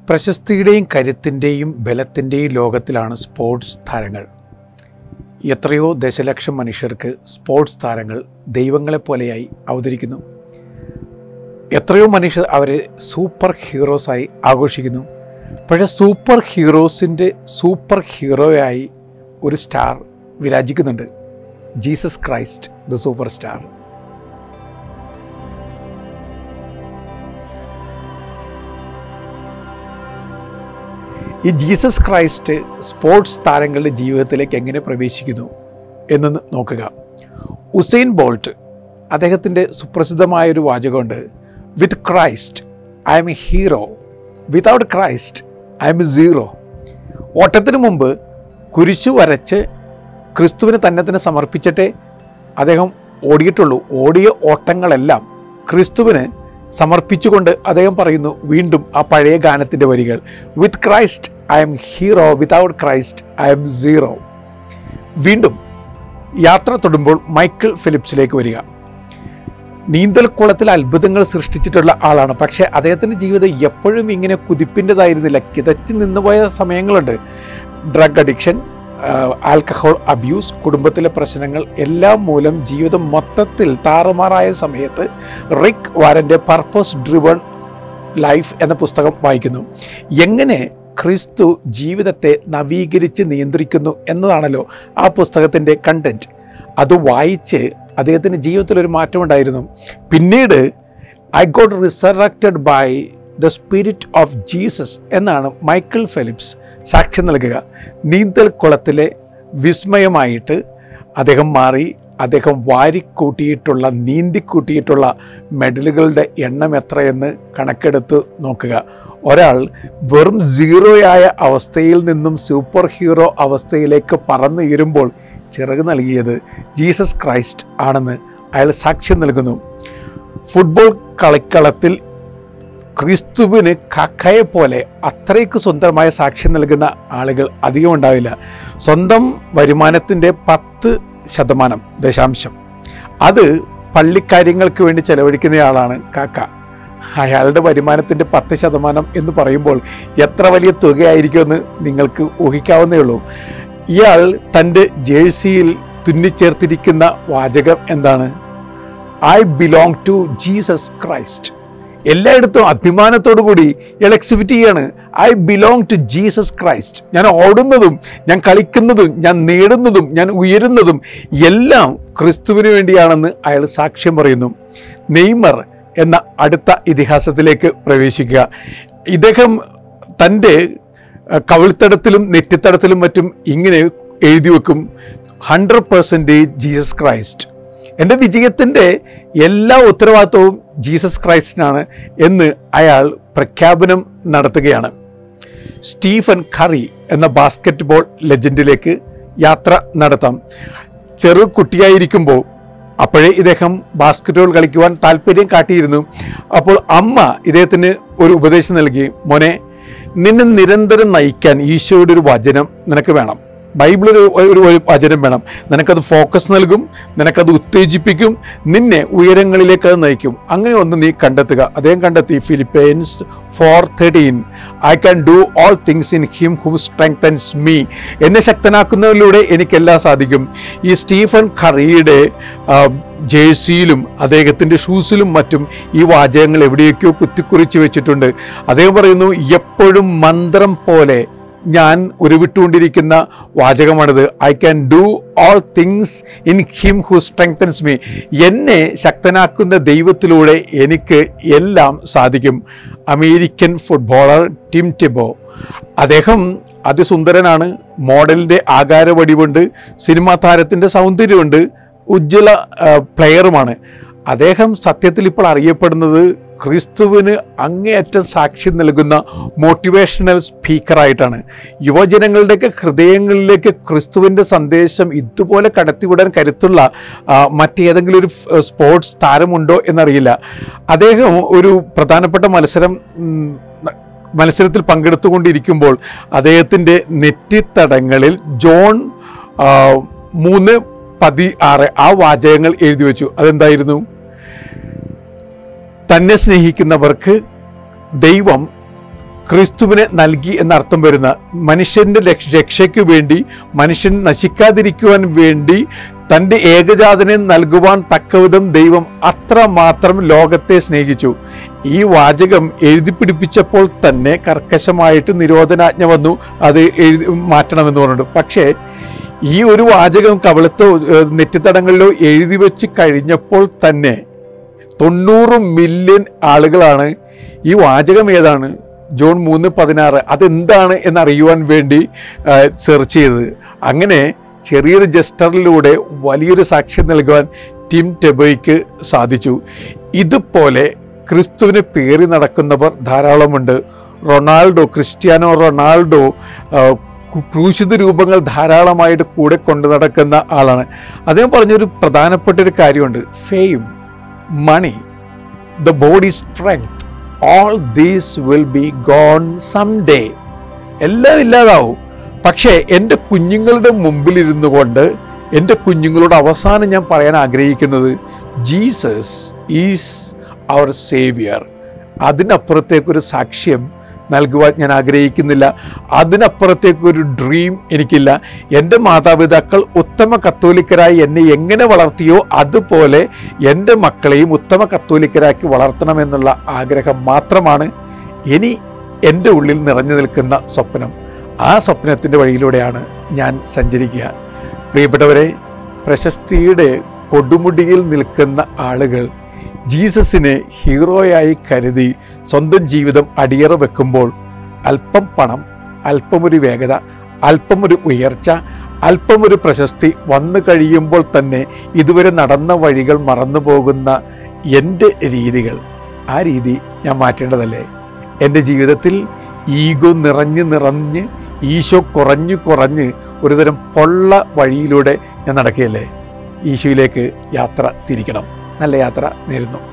പ്രശസ്തിയുടെയും കരുത്തിൻ്റെയും ബലത്തിൻ്റെയും ലോകത്തിലാണ് sports താരങ്ങൾ എത്രയോ ദശലക്ഷം മനുഷ്യർക്ക് സ്പോർട്സ് താരങ്ങൾ ദൈവങ്ങളെപ്പോലെയായി അവതരിക്കുന്നു എത്രയോ മനുഷ്യർ അവരെ സൂപ്പർ ഹീറോസായി ആഘോഷിക്കുന്നു പക്ഷേ സൂപ്പർ ഹീറോസിൻ്റെ സൂപ്പർ ഹീറോയായി ഒരു സ്റ്റാർ വിരാജിക്കുന്നുണ്ട് Jesus Christ the super star ഈ ജീസസ് ക്രൈസ്റ്റ് സ്പോർട്സ് താരങ്ങളുടെ ജീവിതത്തിലേക്ക് എങ്ങനെ പ്രവേശിക്കുന്നു എന്ന് നോക്കുക ഉസൈൻ ബോൾട്ട് അദ്ദേഹത്തിൻ്റെ സുപ്രസിദ്ധമായൊരു വാചകമുണ്ട് with Christ I am a hero without Christ I am a zero ഓട്ടത്തിന് മുമ്പ് കുരിശു വരച്ച് ക്രിസ്തുവിന് തന്നെ തന്നെ സമർപ്പിച്ചിട്ടേ അദ്ദേഹം ഓടിയിട്ടുള്ളൂ ഓടിയ ഓട്ടങ്ങളെല്ലാം ക്രിസ്തുവിന് സമർപ്പിച്ചുകൊണ്ട് അദ്ദേഹം പറയുന്നു വീണ്ടും ആ പഴയ ഗാനത്തിൻ്റെ വരികൾ with Christ I am hero without Christ I am zero വീണ്ടും യാത്ര തൊടുമ്പോൾ മൈക്കിൾ ഫിലിപ്സിലേക്ക് വരിക നീന്തൽക്കുളത്തിൽ അത്ഭുതങ്ങൾ സൃഷ്ടിച്ചിട്ടുള്ള ആളാണ് പക്ഷേ അദ്ദേഹത്തിൻ്റെ ജീവിതം എപ്പോഴും ഇങ്ങനെ കുതിപ്പിൻ്റെതായിരുന്നില്ല കിതച്ച് നിന്നുപോയ സമയങ്ങളുണ്ട് ഡ്രഗ് അഡിക്ഷൻ ആൽക്കഹോൾ അബ്യൂസ് കുടുംബത്തിലെ പ്രശ്നങ്ങൾ എല്ലാം മൂലം ജീവിതം മൊത്തത്തിൽ താറുമാറായ സമയത്ത് റിക് വാരൻ്റെ പർപ്പസ് ഡ്രിവൺ ലൈഫ് എന്ന പുസ്തകം വായിക്കുന്നു എങ്ങനെ ക്രിസ്തു ജീവിതത്തെ നവീകരിച്ച് നിയന്ത്രിക്കുന്നു എന്നതാണല്ലോ ആ പുസ്തകത്തിൻ്റെ കണ്ടൻറ്റ് അത് വായിച്ച് അദ്ദേഹത്തിൻ്റെ ജീവിതത്തിൽ ഒരു മാറ്റമുണ്ടായിരുന്നു പിന്നീട് I got resurrected by the spirit of Jesus എന്നാണ് മൈക്കിൾ ഫിലിപ്സ് സാക്ഷ്യം നൽകുക നീന്തൽ കുളത്തിലെ വിസ്മയമായിട്ട് അദ്ദേഹം മാറി അദ്ദേഹം വാരിക്കൂട്ടിയിട്ടുള്ള നീന്തിക്കൂട്ടിയിട്ടുള്ള മെഡലുകളുടെ എണ്ണം എത്രയെന്ന് കണക്കെടുത്ത് നോക്കുക ഒരാൾ വെറും സീറോയായ അവസ്ഥയിൽ നിന്നും സൂപ്പർ ഹീറോ അവസ്ഥയിലേക്ക് പറന്നുയരുമ്പോൾ ചിറക് നൽകിയത് ജീസസ് ക്രൈസ്റ്റ് ആണെന്ന് അയാൾ സാക്ഷ്യം നൽകുന്നു ഫുട്ബോൾ കളിക്കളത്തിൽ ക്രിസ്തുവിന് കക്കയെ പോലെ അത്രയ്ക്ക് സ്വന്തമായ സാക്ഷ്യം നൽകുന്ന ആളുകൾ അധികം ഉണ്ടാവില്ല സ്വന്തം വരുമാനത്തിൻ്റെ പത്ത് ശതമാനം ദശാംശം അത് പള്ളിക്കാര്യങ്ങൾക്ക് വേണ്ടി ചെലവഴിക്കുന്നയാളാണ് കാക്ക അയാളുടെ വരുമാനത്തിൻ്റെ പത്ത് ശതമാനം എന്ന് പറയുമ്പോൾ എത്ര വലിയ തുകയായിരിക്കുമെന്ന് നിങ്ങൾക്ക് ഊഹിക്കാവുന്നേ ഉള്ളൂ ഇയാൾ തൻ്റെ ജേഴ്സിയിൽ തുന്നിച്ചേർത്തിരിക്കുന്ന വാചകം എന്താണ് I belong to Jesus Christ എല്ലായിടത്തും അഭിമാനത്തോടു കൂടി ഇയാൾ എക്സിബിറ്റ് ചെയ്യാണ് I belong to Jesus Christ ഞാൻ ഓടുന്നതും ഞാൻ കളിക്കുന്നതും ഞാൻ നേടുന്നതും ഞാൻ ഉയരുന്നതും എല്ലാം ക്രിസ്തുവിന് വേണ്ടിയാണെന്ന് അയാൾ സാക്ഷ്യം പറയുന്നു നെയ്മർ എന്ന അടുത്ത ഇതിഹാസത്തിലേക്ക് പ്രവേശിക്കുക ഇദ്ദേഹം തൻ്റെ കവിൾത്തടത്തിലും നെറ്റിത്തടത്തിലും മറ്റും ഇങ്ങനെ എഴുതി വെക്കും ഹൺഡ്രഡ് പെർസെൻറ്റേജ് ജീസസ് ക്രൈസ്റ്റ് എൻ്റെ വിജയത്തിൻ്റെ എല്ലാ ഉത്തരവാദിത്വവും ജീസസ് ക്രൈസ്റ്റിനാണ് എന്ന് അയാൾ പ്രഖ്യാപനം നടത്തുകയാണ് സ്റ്റീഫൻ കറി എന്ന ബാസ്ക്കറ്റ് ബോൾ ലെജൻഡിലേക്ക് യാത്ര നടത്താം ചെറു കുട്ടിയായിരിക്കുമ്പോൾ അപ്പോഴേ ഇദ്ദേഹം ബാസ്ക്കറ്റ് ബോൾ കളിക്കുവാൻ താല്പര്യം കാട്ടിയിരുന്നു അപ്പോൾ അമ്മ ഇദ്ദേഹത്തിന് ഒരു ഉപദേശം നൽകി മോനെ നിന്നെ നിരന്തരം നയിക്കാൻ ഈശോയുടെ ഒരു വചനം നിനക്ക് വേണം ബൈബിളിൽ ഒരു ഒരു വചനം വേണം നിനക്കത് ഫോക്കസ് നൽകും നിനക്കത് ഉത്തേജിപ്പിക്കും നിന്നെ ഉയരങ്ങളിലേക്ക് അത് നയിക്കും അങ്ങനെ ഒന്ന് നീ കണ്ടെത്തുക അദ്ദേഹം കണ്ടെത്തി Philippians four thirteen I can do all things in him who strengthens me എന്നെ ശക്തനാക്കുന്നതിലൂടെ എനിക്കെല്ലാം സാധിക്കും ഈ സ്റ്റീഫൻ ഖറിയുടെ ജേഴ്സിയിലും അദ്ദേഹത്തിൻ്റെ ഷൂസിലും മറ്റും ഈ വാചകങ്ങൾ എവിടെയൊക്കെയോ കുത്തിക്കുറിച്ച് വെച്ചിട്ടുണ്ട് അദ്ദേഹം പറയുന്നു എപ്പോഴും മന്ത്രം പോലെ ഞാൻ ഉരുവിട്ടുകൊണ്ടിരിക്കുന്ന വാചകമാണിത് I can do all things in him who strengthens me എന്നെ ശക്തനാക്കുന്ന ദൈവത്തിലൂടെ എനിക്ക് എല്ലാം സാധിക്കും അമേരിക്കൻ ഫുട്ബോളർ ടിം ടിബോ അദ്ദേഹം അതിസുന്ദരനാണ് മോഡലിൻ്റെ ആകാരവടിവുണ്ട് സിനിമാ താരത്തിൻ്റെ സൗന്ദര്യമുണ്ട് ഉജ്ജ്വല പ്ലെയറുമാണ് അദ്ദേഹം സത്യത്തിൽ ഇപ്പോൾ അറിയപ്പെടുന്നത് ക്രിസ്തുവിന് അങ്ങേയറ്റം സാക്ഷ്യം നൽകുന്ന മോട്ടിവേഷണൽ സ്പീക്കറായിട്ടാണ് യുവജനങ്ങളുടെയൊക്കെ ഹൃദയങ്ങളിലേക്ക് ക്രിസ്തുവിൻ്റെ സന്ദേശം ഇതുപോലെ കടത്തിവിടാൻ കരുത്തുള്ള ആ, മറ്റേതെങ്കിലും ഒരു ഫ്- സ്പോർട്സ് താരമുണ്ടോ എന്നറിയില്ല അദ്ദേഹം ഒരു പ്രധാനപ്പെട്ട മത്സരം ഉം, മത്സരത്തിൽ പങ്കെടുത്തുകൊണ്ടിരിക്കുമ്പോൾ അദ്ദേഹത്തിൻ്റെ നെറ്റിത്തടങ്ങളിൽ ജോൺ ആ, മൂന്ന് പതി ആറ് ആ വാചകങ്ങൾ എഴുതി വെച്ചു അതെന്തായിരുന്നു തന്നെ സ്നേഹിക്കുന്നവർക്ക് ദൈവം ക്രിസ്തുവിനെ നൽകി എന്നർത്ഥം വരുന്ന മനുഷ്യൻ്റെ രക്ഷ- രക്ഷയ്ക്ക് വേണ്ടി മനുഷ്യൻ നശിക്കാതിരിക്കുവാൻ വേണ്ടി തൻ്റെ ഏകജാതനെ നൽകുവാൻ തക്കവിധം ദൈവം അത്രമാത്രം ലോകത്തെ സ്നേഹിച്ചു ഈ വാചകം എഴുതി പിടിപ്പിച്ചപ്പോൾ തന്നെ കർക്കശമായിട്ട് നിരോധനാജ്ഞ വന്നു അത് എഴുതി മാറ്റണമെന്ന് പറഞ്ഞിട്ട് പക്ഷേ ഈ ഒരു വാചകം കവളത്തോ ഏഹ്, നെറ്റിത്തടങ്ങളിലോ എഴുതി വെച്ച് കഴിഞ്ഞപ്പോൾ തന്നെ തൊണ്ണൂറ് മില്യൺ ആളുകളാണ് ഈ വാചകം ഏതാണ് ജൂൺ മൂന്ന് പതിനാറ് അതെന്താണ് എന്നറിയുവാൻ വേണ്ടി സെർച്ച് ചെയ്തത് അങ്ങനെ ചെറിയൊരു ജസ്റ്ററിലൂടെ വലിയൊരു സാക്ഷ്യം നൽകുവാൻ ടിം ടെബോയ്ക്ക് സാധിച്ചു ഇതുപോലെ ക്രിസ്തുവിന് പേറി നടക്കുന്നവർ ധാരാളമുണ്ട് റൊണാൾഡോ ക്രിസ്ത്യാനോ റൊണാൾഡോ ആ, കു- ക്രൂശിത രൂപങ്ങൾ ധാരാളമായിട്ട് കൂടെ കൊണ്ടു നടക്കുന്ന ആളാണ് അദ്ദേഹം പറഞ്ഞൊരു പ്രധാനപ്പെട്ട ഒരു കാര്യമുണ്ട് fame money the body strength all these will be gone some day എല്ലാം ഇല്ലാതാവും പക്ഷേ എൻ്റെ കുഞ്ഞുങ്ങളുടെ മുമ്പിൽ ഇരുന്നു കൊണ്ട് എൻ്റെ കുഞ്ഞുങ്ങളോട് അവസാനം ഞാൻ പറയാൻ ആഗ്രഹിക്കുന്നത് ജീസസ് ഈസ് അവർ സേവിയർ അതിനപ്പുറത്തേക്കൊരു സാക്ഷ്യം നൽകുവാൻ ഞാൻ ആഗ്രഹിക്കുന്നില്ല അതിനപ്പുറത്തേക്കൊരു ഡ്രീം എനിക്കില്ല എൻ്റെ മാതാപിതാക്കൾ ഉത്തമ കത്തോലിക്കരായി എന്നെ എങ്ങനെ വളർത്തിയോ അതുപോലെ എൻ്റെ മക്കളെയും ഉത്തമ കത്തോലിക്കരാക്കി വളർത്തണമെന്നുള്ള ആഗ്രഹം മാത്രമാണ് ഇനി എൻ്റെ ഉള്ളിൽ നിറഞ്ഞു നിൽക്കുന്ന സ്വപ്നം ആ സ്വപ്നത്തിൻ്റെ വഴിയിലൂടെയാണ് ഞാൻ സഞ്ചരിക്കുക പ്രിയപ്പെട്ടവരെ പ്രശസ്തിയുടെ കൊടുമുടിയിൽ നിൽക്കുന്ന ആളുകൾ ജീസസിനെ ഹീറോയായി കരുതി സ്വന്തം ജീവിതം അടിയറ വെക്കുമ്പോൾ അല്പം പണം അല്പമൊരു വേഗത അല്പമൊരു ഉയർച്ച അല്പമൊരു പ്രശസ്തി വന്നു കഴിയുമ്പോൾ തന്നെ ഇതുവരെ നടന്ന വഴികൾ മറന്നു പോകുന്ന എൻ്റെ രീതികൾ ആ രീതി ഞാൻ മാറ്റേണ്ടതല്ലേ എൻ്റെ ജീവിതത്തിൽ ഈഗോ നിറഞ്ഞ് നിറഞ്ഞ് ഈശോ കുറഞ്ഞു കുറഞ്ഞ് ഒരുതരം പൊള്ള വഴിയിലൂടെ ഞാൻ നടക്കുകയല്ലേ ഈശോയിലേക്ക് യാത്ര തിരിക്കണം നല്ല യാത്ര നേരുന്നു